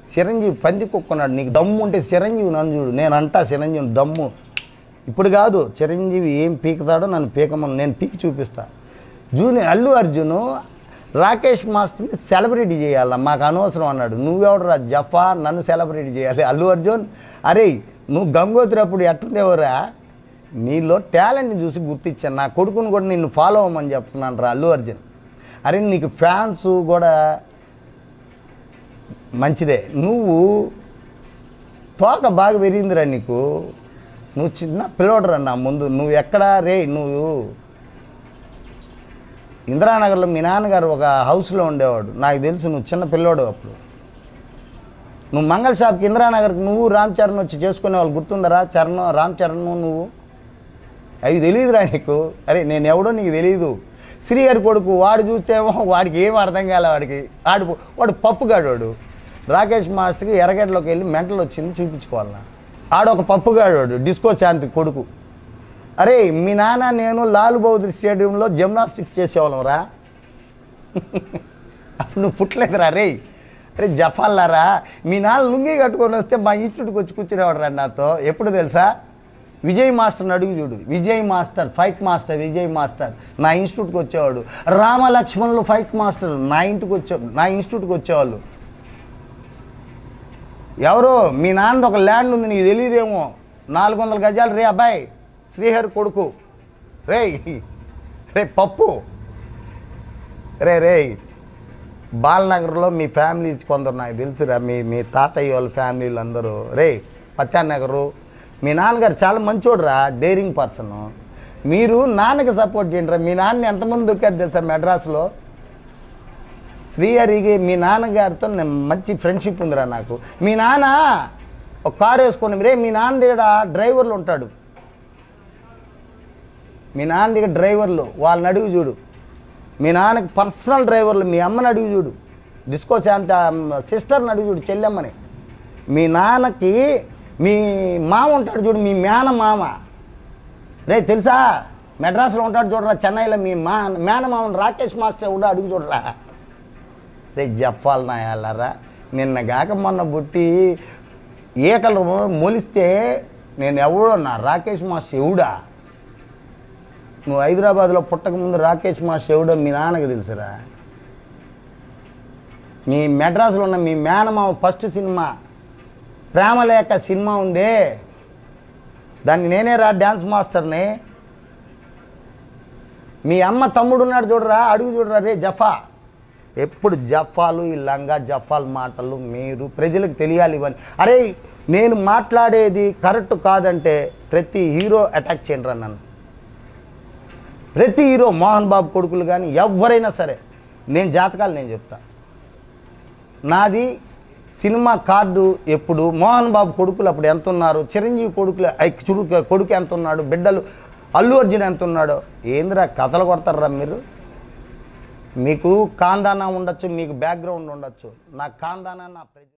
చిరంజీవి పంది కుక్కున్నాడు నీకు దమ్ము ఉంటే చిరంజీవి నన్ను చూడు నేను అంటా చిరంజీవి దమ్ము ఇప్పుడు కాదు చిరంజీవి ఏం పీకుతాడో నన్ను పీకమని నేను పీకి చూపిస్తా జూనియర్ అల్లు అర్జును రాకేష్ మాస్టర్ని సెలబ్రిటీ చేయాల మాకు అనవసరం అన్నాడు నువ్వెవడరా జఫా నన్ను సెలబ్రిటీ చేయాలి అల్లు అర్జున్ అరే నువ్వు గంగోత్రి అప్పుడు ఎట్టుండేవరా నీలో టాలెంట్ని చూసి గుర్తించాను నా కొడుకుని కూడా నిన్ను ఫాలో అవ్వమని చెప్తున్నాను రా అల్లు అర్జున్ అరే నీకు ఫ్యాన్స్ కూడా మంచిదే నువ్వు తోక బాగా పెరిగిందిరా నీకు నువ్వు చిన్న పిల్లోడరా నా ముందు నువ్వు ఎక్కడా రే నువ్వు ఇందిరానగర్లో మీ నాన్నగారు ఒక హౌస్లో ఉండేవాడు నాకు తెలుసు నువ్వు చిన్న పిల్లోడు అప్పుడు నువ్వు మంగళ షాప్కి ఇందిరానగర్కి నువ్వు రామ్ చరణ్ వచ్చి చేసుకునే వాళ్ళు గుర్తుందరా చరణ్ రామ్ చరణ్ నువ్వు అవి తెలియదురా నీకు అరే నేను ఎవడో నీకు తెలియదు శ్రీహరి కొడుకు వాడు చూస్తేమో వాడికి ఏం అర్థం కాలే వాడికి వాడు వాడు పప్పుగాడు వాడు రాకేష్ మాస్టర్కి ఎర్రగడ్డలోకి వెళ్ళి మెంటల్ వచ్చింది చూపించుకోవాలన్నా ఆడొక పప్పుగాడు వాడు డిస్కో శాంతి కొడుకు అరే మీ నాన్న నేను లాల్ బహదూర్ స్టేడియంలో జిమ్నాస్టిక్స్ చేసేవాళ్ళం రా అప్పుడు నువ్వు పుట్టలేదురా రే అరే జఫాలారా మీ నాన్న లుంగి కట్టుకొని వస్తే మా ఇన్స్టిట్యూట్కి వచ్చి కూర్చునేవాడు రా నాతో ఎప్పుడు తెలుసా విజయ్ మాస్టర్ని అడుగు చూడు Vijay master fight master Vijay master నా ఇన్స్టిట్యూట్కి వచ్చేవాడు రామ లక్ష్మణులు ఫైట్ మాస్టర్ నా ఇంటికి వచ్చే నా ఇన్స్టిట్యూట్కి వచ్చేవాళ్ళు ఎవరో మీ నాన్నది ఒక ల్యాండ్ ఉంది నీకు తెలియదేమో నాలుగు వందల గజాలు రే అబ్బాయి శ్రీహరి కొడుకు రే రే పప్పు రే రే బాలనగర్లో మీ ఫ్యామిలీ కొందరు నాకు తెలుసురా మీ మీ తాతయ్య వాళ్ళ ఫ్యామిలీలు అందరూ రే పత్యానగరు మీ నాన్నగారు చాలా మంచోడురా డేరింగ్ పర్సన్ మీరు నాన్నకి సపోర్ట్ చేయండి రా మీ నాన్న ఎంతమంది దొక్కారు తెలుసా మెడ్రాస్లో శ్రీహరికి మీ నాన్నగారితో నేను మంచి ఫ్రెండ్షిప్ ఉందిరా నాకు మీ నాన్న ఒక కారు వేసుకొని రే మీ నాన్న దగ్గర డ్రైవర్లు ఉంటాడు మీ నాన్న దగ్గర డ్రైవర్లు వాళ్ళని అడుగు చూడు మీ నాన్నకి పర్సనల్ డ్రైవర్లు మీ అమ్మని అడుగు చూడు డిస్కో శాంత సిస్టర్ని అడుగు చూడు చెల్లెమ్మని మీ నాన్నకి మీ మామ ఉంటాడు చూడు మీ మేన మామ రే తెలుసా మెడ్రాస్లో ఉంటాడు చూడరా చెన్నైలో మీ మా మేనమామని రాకేష్ మాస్టర్ కూడా అడుగు చూడరా రే జఫాల్ నాయాలరా నిన్న గాక మొన్న బుట్టి ఈకలు మొలిస్తే నేను ఎవడో నా రాకేష్ మాస్టర్ ఎవడా నువ్వు హైదరాబాద్లో పుట్టక ముందు రాకేష్ మాస్టర్ ఎవడో మీ నాన్నకి తెలుసురా మీ మెడ్రాస్లో ఉన్న మీ మేనమామ ఫస్ట్ సినిమా ప్రేమలేఖ సినిమా ఉందే దాన్ని నేనే రా డ్యాన్స్ మాస్టర్ని మీ అమ్మ తమ్ముడు ఉన్నాడు చూడరా అడుగు చూడరా రే జఫా ఎప్పుడు జఫాలు ఈ లంగా జఫాల్ మాటలు మీరు ప్రజలకు తెలియాలి ఇవన్నీ అరే నేను మాట్లాడేది కరెక్ట్ కాదంటే ప్రతి హీరో అటాక్ చేయండి రా నన్ను ప్రతి హీరో మోహన్ బాబు కొడుకులు కానీ ఎవరైనా సరే నేను జాతకాలు నేను చెప్తా నాది సినిమా కార్డు ఎప్పుడు మోహన్ బాబు కొడుకులు అప్పుడు ఎంత ఉన్నారు చిరంజీవి కొడుకులు ఐ, చుడు కొడుకు ఎంత ఉన్నాడు బిడ్డలు అల్లు అర్జున్ ఎంత ఉన్నాడో ఏందిరా కథలు కొడతారా మీరు మీకు కాందానా ఉండొచ్చు మీకు బ్యాక్గ్రౌండ్ ఉండొచ్చు నా కాందానా నా ప్రజ